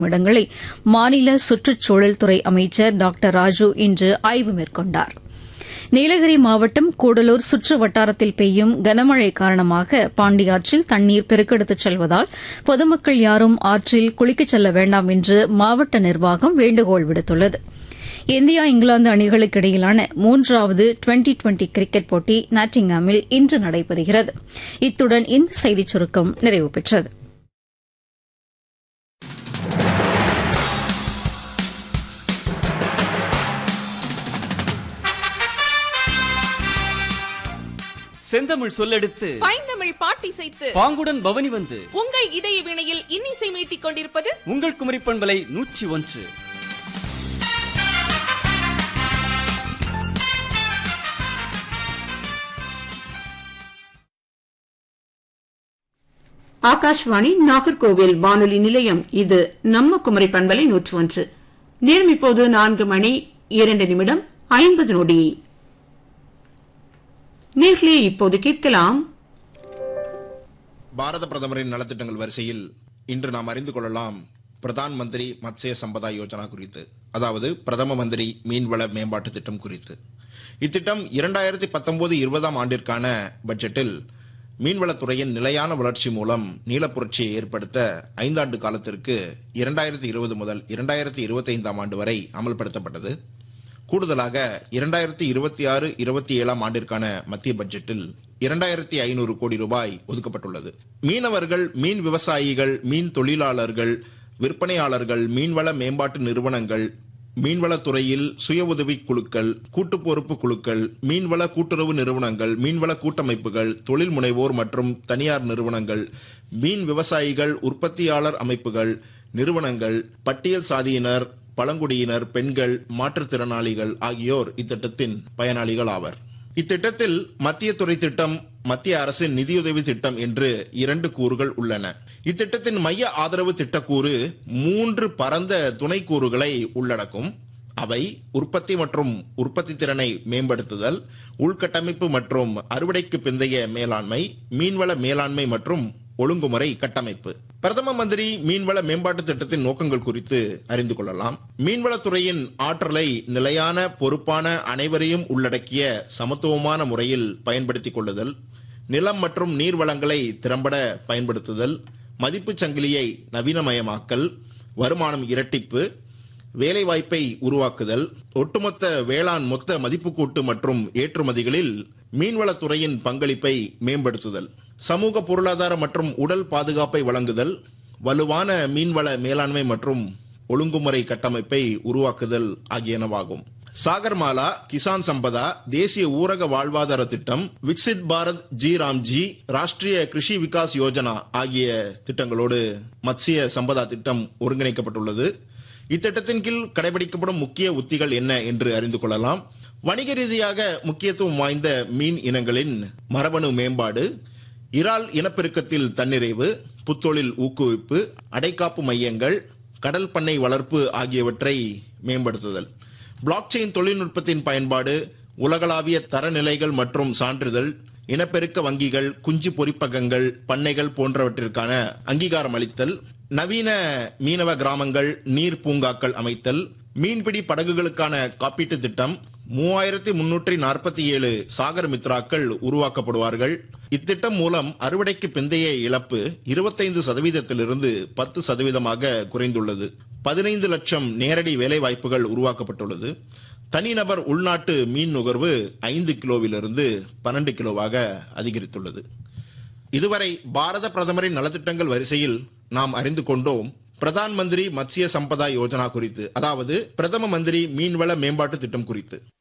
இடங்களை மாநில சுற்றுச்சூழல் துறை அமைச்சர் டாக்டர் ராஜு இன்று ஆய்வு மேற்கொண்டார் நீலகிரி மாவட்டம் கூடலூர் சுற்று வட்டாரத்தில் பெய்யும் கனமழை காரணமாக பாண்டியாற்றில் தண்ணீர் பெருக்கெடுத்துச் செல்வதால் பொதுமக்கள் யாரும் ஆற்றில் குளிக்கச் செல்ல வேண்டாம் என்று மாவட்ட நிர்வாகம் வேண்டுகோள் விடுத்துள்ளது இந்தியா இங்கிலாந்து அணிகளுக்கு இடையிலான மூன்றாவது டுவெண்டி டுவெண்டி கிரிக்கெட் போட்டி நாட்டிங்ஹாமில் இன்று நடைபெறுகிறது இத்துடன் இந்த செய்திச் சுருக்கம் நிறைவு பெற்றது செந்தமிழ் சொல்லெடுத்து பைந்தமிழ் பாட்டிசைத்து பாங்குடன் பவனி வந்து உங்கள் இதய வினையில் இன்னிசை மீட்டிக் கொண்டிருப்பது உங்கள் குமரி பண்பலை நூற்றி ஒன்று ஆகாஷ்வாணி நாகர்கோவில் வானொலி நிலையம் இது நம்ம குமரி பண்பலை நூற்று ஒன்று நேரம் இப்போது நான்கு மணி இரண்டு நிமிடம் ஐம்பது நொடி நேர்களே இப்போது கேட்கலாம் பாரத பிரதமரின் நலத்திட்டங்கள் வரிசையில் இன்று நாம் அறிந்து கொள்ளலாம் பிரதான் மந்திரி மத்ஸ்ய சம்பதா யோஜனா குறித்து அதாவது பிரதம மந்திரி மீன்வள மேம்பாட்டு திட்டம் குறித்து இத்திட்டம் இரண்டாயிரத்தி பத்தொன்பது இருபதாம் ஆண்டிற்கான பட்ஜெட்டில் மீன்வளத்துறையின் நிலையான வளர்ச்சி மூலம் நீலப்புரட்சியை ஏற்படுத்த ஐந்தாண்டு காலத்திற்கு இரண்டாயிரத்தி இருபது முதல் இரண்டாயிரத்தி இருபத்தைந்தாம் ஆண்டு வரை அமல்படுத்தப்பட்டது கூடுதலாக இரண்டாயிரத்தி இருபத்தி ஆறு இருபத்தி ஏழாம் ஆண்டிற்கான மத்திய பட்ஜெட்டில் இரண்டாயிரத்தி ஐநூறு கோடி ரூபாய் ஒதுக்கப்பட்டுள்ளது மீனவர்கள் மீன் விவசாயிகள் மீன் தொழிலாளர்கள் விற்பனையாளர்கள் மீன்வள மேம்பாட்டு நிறுவனங்கள் மீன்வளத்துறையில் சுய உதவி குழுக்கள் கூட்டு பொறுப்பு குழுக்கள் மீன்வள கூட்டுறவு நிறுவனங்கள் மீன்வள கூட்டமைப்புகள் தொழில் முனைவோர் மற்றும் தனியார் நிறுவனங்கள் மீன் விவசாயிகள் உற்பத்தியாளர் அமைப்புகள் நிறுவனங்கள் பட்டியல் சாதியினர் பழங்குடியினர் பெண்கள் மாற்றுத்திறனாளிகள் ஆகியோர் இத்திட்டத்தின் பயனாளிகள் ஆவர் இத்திட்டத்தில் மத்திய துறை திட்டம் மத்திய அரசின் நிதியுதவி திட்டம் என்று இரண்டு கூறுகள் உள்ளன இத்திட்டத்தின் மைய ஆதரவு திட்டக்கூறு மூன்று பரந்த துணை கூறுகளை உள்ளடக்கும் அவை உற்பத்தி மற்றும் உற்பத்தி திறனை மேம்படுத்துதல் உள்கட்டமைப்பு மற்றும் அறுவடைக்கு பிந்தைய மேலாண்மை மீன்வள மேலாண்மை மற்றும் ஒழுங்குமுறை கட்டமைப்பு பிரதம மந்திரி மீன்வள மேம்பாட்டு திட்டத்தின் நோக்கங்கள் குறித்து அறிந்து கொள்ளலாம் மீன்வளத்துறையின் ஆற்றலை நிலையான பொறுப்பான அனைவரையும் உள்ளடக்கிய சமத்துவமான முறையில் பயன்படுத்திக் கொள்ளுதல் நிலம் மற்றும் நீர் வளங்களை திறம்பட பயன்படுத்துதல் மதிப்புச் சங்கிலியை நவீனமயமாக்கல் வருமானம் இரட்டிப்பு வேலைவாய்ப்பை உருவாக்குதல் ஒட்டுமொத்த வேளாண் மொத்த மதிப்பு கூட்டு மற்றும் ஏற்றுமதிகளில் மீன்வளத்துறையின் பங்களிப்பை மேம்படுத்துதல் சமூக பொருளாதார மற்றும் உடல் பாதுகாப்பை வழங்குதல் வலுவான மீன்வள மேலாண்மை மற்றும் ஒழுங்குமுறை கட்டமைப்பை உருவாக்குதல் ஆகியனவாகும் சாகர்மாலா கிசான் சம்பதா தேசிய ஊரக வாழ்வாதார திட்டம் விக்சித் பாரத் ஜி ராம்ஜி ராஷ்டிரிய கிருஷி விகாஸ் யோஜனா ஆகிய திட்டங்களோடு மத்ஸ்ய சம்பதா திட்டம் ஒருங்கிணைக்கப்பட்டுள்ளது இத்திட்டத்தின் கீழ் கடைபிடிக்கப்படும் முக்கிய உத்திகள் என்ன என்று அறிந்து கொள்ளலாம் வணிக ரீதியாக முக்கியத்துவம் வாய்ந்த மீன் இனங்களின் மரபணு மேம்பாடு இறால் இனப்பெருக்கத்தில் தன்னிறைவு புத்தொழில் ஊக்குவிப்பு அடைக்காப்பு மையங்கள் கடல் பண்ணை வளர்ப்பு ஆகியவற்றை மேம்படுத்துதல் பிளாக் செயின் தொழில்நுட்பத்தின் பயன்பாடு உலகளாவிய தரநிலைகள் மற்றும் சான்றிதழ் இனப்பெருக்க வங்கிகள் குஞ்சு பொறிப்பகங்கள் பண்ணைகள் போன்றவற்றிற்கான அங்கீகாரம் அளித்தல் நவீன மீனவ கிராமங்கள் நீர் பூங்காக்கள் அமைத்தல் மீன்பிடி படகுகளுக்கான காப்பீட்டு திட்டம் மூவாயிரத்தி முன்னூற்றி நாற்பத்தி ஏழு சாகர் மித்ராக்கள் உருவாக்கப்படுவார்கள் இத்திட்டம் மூலம் அறுவடைக்கு பிந்தைய இழப்பு இருபத்தைந்து சதவீதத்திலிருந்து பத்து சதவீதமாக குறைந்துள்ளது பதினைந்து லட்சம் நேரடி வேலை வாய்ப்புகள் உருவாக்கப்பட்டுள்ளது தனிநபர் உள்நாட்டு மீன் நுகர்வு ஐந்து கிலோவிலிருந்து பன்னெண்டு கிலோவாக அதிகரித்துள்ளது இதுவரை பாரத பிரதமரின் நலத்திட்டங்கள் வரிசையில் நாம் அறிந்து கொண்டோம் பிரதான் மந்திரி மத்ஸ்ய சம்பதா யோஜனா குறித்து அதாவது பிரதம மந்திரி மீன்வள மேம்பாட்டு திட்டம் குறித்து